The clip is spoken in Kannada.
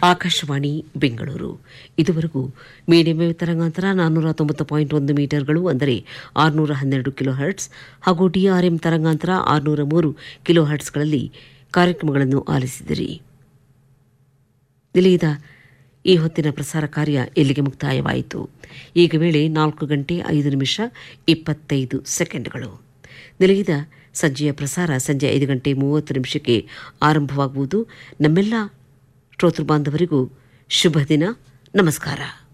ಆಕಾಶವಾಣಿ ಬೆಂಗಳೂರು ಇದುವರೆಗೂ ಮೀಡಿಯಂ ವೇವ್ ತರಂಗಾಂತರ ನಾನ್ನೂರ ತೊಂಬತ್ತು ಪಾಯಿಂಟ್ ಒಂದು ಮೀಟರ್ಗಳು ಅಂದರೆ ಆರುನೂರ ಹನ್ನೆರಡು ಕಿಲೋ ಹರ್ಟ್ಸ್ ಹಾಗೂ ಡಿಆರ್ಎಂ ತರಂಗಾಂತರ ಆರುನೂರ ಮೂರು ಕಿಲೋ ಹರ್ಟ್ಸ್ಗಳಲ್ಲಿ ಕಾರ್ಯಕ್ರಮಗಳನ್ನು ಆಲಿಸಿದಿರಿ ನಿಲಯದ ಈ ಹೊತ್ತಿನ ಪ್ರಸಾರ ಕಾರ್ಯ ಇಲ್ಲಿಗೆ ಮುಕ್ತಾಯವಾಯಿತು ಈಗ ವೇಳೆ ನಾಲ್ಕು ಗಂಟೆ ಐದು ನಿಮಿಷ ಇಪ್ಪತ್ತೈದು ಸೆಕೆಂಡ್ಗಳು ನಿಲಯದ ಸಂಜೆಯ ಪ್ರಸಾರ ಸಂಜೆ ಐದು ಗಂಟೆ ಮೂವತ್ತು ನಿಮಿಷಕ್ಕೆ ಆರಂಭವಾಗುವುದು ನಮ್ಮೆಲ್ಲ ಶ್ರೋತೃ ಬಾಂಧವರಿಗೂ ಶುಭ ದಿನ ನಮಸ್ಕಾರ